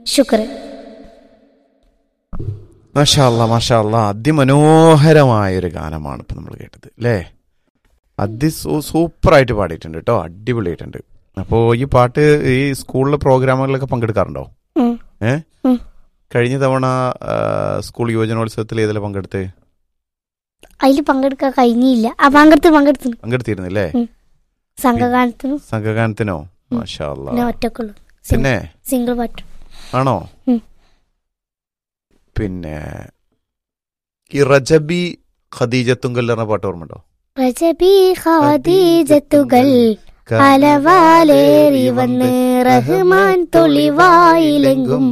ശുക്രൻ മാഷാല്ല മാഷാല്ല അതിമനോഹരമായൊരു ഗാനമാണ് ഇപ്പം നമ്മൾ കേട്ടത് അല്ലേ അതി സൂപ്പറായിട്ട് പാടിയിട്ടുണ്ട് കേട്ടോ അടിപൊളിയായിട്ടുണ്ട് അപ്പോൾ ഈ പാട്ട് ഈ സ്കൂളിലെ പ്രോഗ്രാമുകളിലൊക്കെ പങ്കെടുക്കാറുണ്ടോ ഉം. ഏ ഉം. കഴിഞ്ഞ തവണ ആ, സ്കൂൾ യുവജനോത്സവത്തിൽ ഏതെല്ലാം പങ്കെടുത്ത് അതിൽ പങ്കെടുക്കാൻ കഴിഞ്ഞില്ല ആ പങ്കെടുത്ത് പങ്കെടുത്തു പങ്കെടുത്തിരുന്നില്ലേ സംഘഗാനത്തിനും സംഘഗാനത്തിനോ ഉം. മാഷാല്ല പിന്നെ ഒറ്റക്കുള്ളു പിന്നെ സിംഗിൾ പാട്ട് ആണോ ഉം. പിന്നെ ഈ റജബി ഖദീജത്തുങ്കൽ എന്ന പാട്ട് ഓർമ്മയുണ്ടോ റജബി ഖദീജത്തുകൾ അലവാലേറി വന്ന് റഹ്മാൻ തൊളിവായിലെങ്കും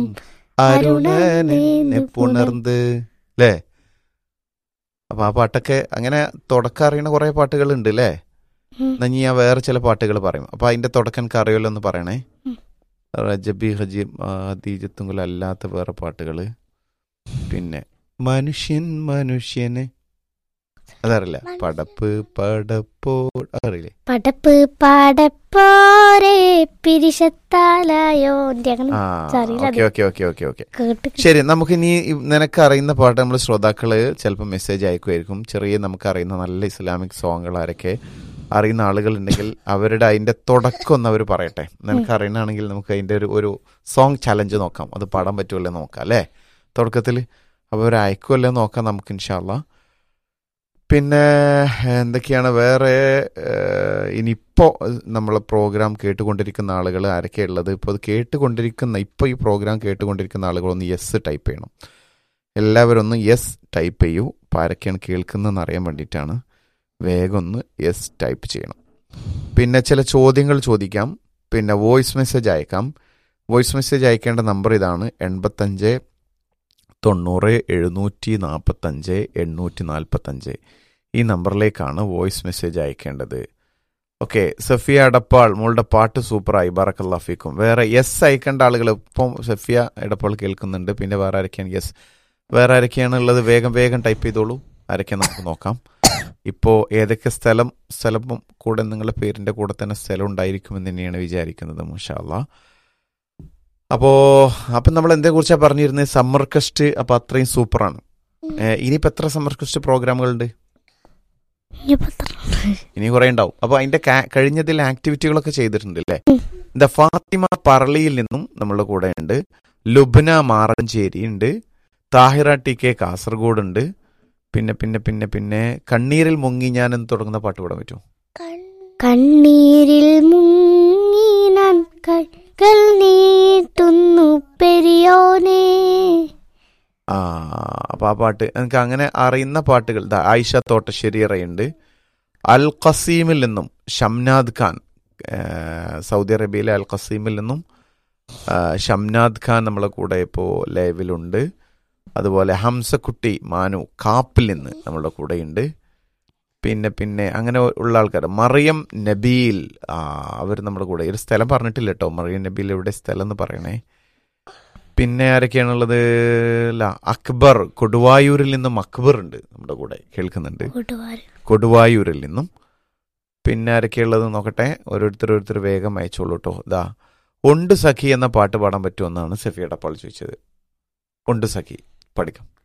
അരുണനെ പുണർന്ന് അല്ലേ അപ്പൊ ആ പാട്ടൊക്കെ അങ്ങനെ തുടക്കം അറിയണ കുറെ പാട്ടുകൾ ഉണ്ട് അല്ലേ ഉം. എന്നാ ഇനി ഞാൻ വേറെ ചില പാട്ടുകൾ പറയും അപ്പൊ അതിന്റെ തുടക്കം എനിക്ക് അറിയുമല്ലോ എന്ന് പറയണേ ഉം. റജബി ഹജി ഹദീജത്തുങ്കൽ അല്ലാത്ത വേറെ പാട്ടുകള് പിന്നെ മനുഷ്യൻ മനുഷ്യന് അതറിയില്ല പടപ്പ് പടപ്പോ അറിയില്ലേ പടപ്പ് പാടപ്പോരെ പിരിശത്താലായോ എൻ്റെ അങ്ങനെ ആ അറിയില്ല അത്. Okay okay okay okay okay കേട്ട് ശരി നമുക്ക് ഇനി നിനക്ക് അറിയുന്ന പാട്ട് നമ്മൾ ശ്രോതാക്കള് ചിലപ്പോൾ മെസ്സേജ് അയക്കുമായിരിക്കും ചെറിയ നമുക്ക് അറിയുന്ന നല്ല ഇസ്ലാമിക് സോങ്ങുകൾ ആരൊക്കെ അറിയുന്ന ആളുകൾ ഉണ്ടെങ്കിൽ അവരുടെ അതിന്റെ തുടക്കം ഒന്ന് അവർ പറയട്ടെ നിനക്ക് അറിയുന്നതാണെങ്കിൽ നമുക്ക് അതിന്റെ ഒരു ഒരു സോങ് ചലഞ്ച് നോക്കാം അത് പാടാൻ പറ്റുമല്ലോ നോക്കാം അല്ലേ തുടക്കത്തിൽ അപ്പോൾ അവർ അയക്കുമല്ലോ നോക്കാം നമുക്ക് ഇൻഷാല്ല പിന്നെ എന്തൊക്കെയാണ് വേറെ ഏഹ്, ഇനിയിപ്പോ നമ്മൾ പ്രോഗ്രാം കേട്ടുകൊണ്ടിരിക്കുന്ന ആളുകൾ ആരൊക്കെ ഉള്ളത് ഇപ്പോൾ അത് കേട്ടുകൊണ്ടിരിക്കുന്ന ഇപ്പോൾ ഈ പ്രോഗ്രാം കേട്ടുകൊണ്ടിരിക്കുന്ന ആളുകളൊന്ന് യെസ് ടൈപ്പ് ചെയ്യണം എല്ലാവരും ഒന്ന് യെസ് ടൈപ്പ് ചെയ്യൂ ഇപ്പോൾ ആരൊക്കെയാണ് കേൾക്കുന്നതെന്ന് അറിയാൻ വേണ്ടിയിട്ടാണ് വേഗം ഒന്ന് യെസ് ടൈപ്പ് ചെയ്യണം പിന്നെ ചില ചോദ്യങ്ങൾ ചോദിക്കാം പിന്നെ വോയിസ് മെസ്സേജ് അയക്കാം വോയിസ് മെസ്സേജ് അയക്കേണ്ട നമ്പർ ഇതാണ് എൺപത്തഞ്ച് തൊണ്ണൂറ് എഴുന്നൂറ്റി നാൽപ്പത്തഞ്ച് എണ്ണൂറ്റി നാൽപ്പത്തഞ്ച് ഈ നമ്പറിലേക്കാണ് വോയിസ് മെസ്സേജ് അയക്കേണ്ടത് ഓക്കെ സഫിയ അടപ്പാൾ മോളുടെ പാട്ട് സൂപ്പറായി ബറക്കല്ലാഫിക്കും വേറെ യെസ് അയക്കേണ്ട ആളുകൾ ഇപ്പം സഫിയ എടപ്പാൾ കേൾക്കുന്നുണ്ട് പിന്നെ വേറെ ആരൊക്കെയാണ് യെസ് വേറെ ആരൊക്കെയാണ് ഉള്ളത് വേഗം വേഗം ടൈപ്പ് ചെയ്തോളൂ ആരൊക്കെയാണ് നമുക്ക് നോക്കാം ഇപ്പോൾ ഏതൊക്കെ സ്ഥലം സ്ഥലം കൂടെ നിങ്ങളുടെ പേരിന്റെ കൂടെ തന്നെ സ്ഥലം ഉണ്ടായിരിക്കുമെന്ന് തന്നെയാണ് വിചാരിക്കുന്നത് മുഷാല്ല അപ്പോ അപ്പം നമ്മൾ എന്തിനെ കുറിച്ചാണ് പറഞ്ഞിരുന്നത് സമ്മർ കസ്റ്റ് അപ്പൊ അത്രയും സൂപ്പറാണ് ഏഹ്, ഇനിയിപ്പോ എത്ര സമ്മർ കസ്റ്റ് പ്രോഗ്രാമുകളുണ്ട് ഇനിയിപ്പോ എത്ര? ഇനി കുറെ ഉണ്ടാവും അപ്പൊ അതിന്റെ കാ- കഴിഞ്ഞതിൽ ആക്ടിവിറ്റികളൊക്കെ ചെയ്തിട്ടുണ്ട് അല്ലേ ഉം. ദ ഫാത്തിമ പറളിയിൽ നിന്നും നമ്മളുടെ കൂടെ ഉണ്ട് ലുബ്ന മാറഞ്ചേരി ഉണ്ട് താഹിറ ടി കെ കാസർഗോഡ് ഉണ്ട് പിന്നെ പിന്നെ പിന്നെ പിന്നെ കണ്ണീരിൽ മുങ്ങി ഞാൻ എന്ന് തുടങ്ങുന്ന പാട്ട് പാടാൻ പറ്റുമോ കണ്ണീരിൽ മുങ്ങി ഞാൻ കൈകൾ നീട്ടുന്നു പെരിയോനെ ആ അപ്പൊ ആ പാട്ട് എനിക്ക് അങ്ങനെ അറിയുന്ന പാട്ടുകൾ ദാ ആയിഷ തോട്ടശ്ശേരിയറയുണ്ട് അൽ ഖസീമിൽ നിന്നും ഷംനാദ് ഖാൻ ആ, സൗദി അറേബ്യയിലെ അൽ ഖസീമിൽ നിന്നും ആ, ഷംനാദ് ഖാൻ നമ്മളെ കൂടെ ഇപ്പോൾ ലൈവിലുണ്ട് അതുപോലെ ഹംസക്കുട്ടി മാനു കാപ്പിൽ നിന്ന് നമ്മളുടെ കൂടെയുണ്ട് പിന്നെ പിന്നെ അങ്ങനെ ഉള്ള ആൾക്കാർ മറിയം നബീൽ ആ അവർ നമ്മുടെ കൂടെ ഒരു സ്ഥലം പറഞ്ഞിട്ടില്ല കേട്ടോ മറിയം നബീൽ എവിടെ സ്ഥലം എന്ന് പറയണേ പിന്നെ ആരൊക്കെയാണുള്ളത് അല്ല അക്ബർ കൊടുവായൂരിൽ നിന്നും അക്ബർ ഉണ്ട് നമ്മുടെ കൂടെ കേൾക്കുന്നുണ്ട് കൂട്ടുകാർ കൊടുവായൂരിൽ നിന്നും പിന്നെ ആരൊക്കെയുള്ളത് നോക്കട്ടെ ഓരോരുത്തർ ഓരോരുത്തർ വേഗം അയച്ചോളൂ കേട്ടോ ഇതാ ഉണ്ട് സഖി എന്ന പാട്ട് പാടാൻ പറ്റുമെന്നാണ് സഫിയ ഡപ്പാൾ ചോദിച്ചത് ഉണ്ട് സഖി പഠിക്കാം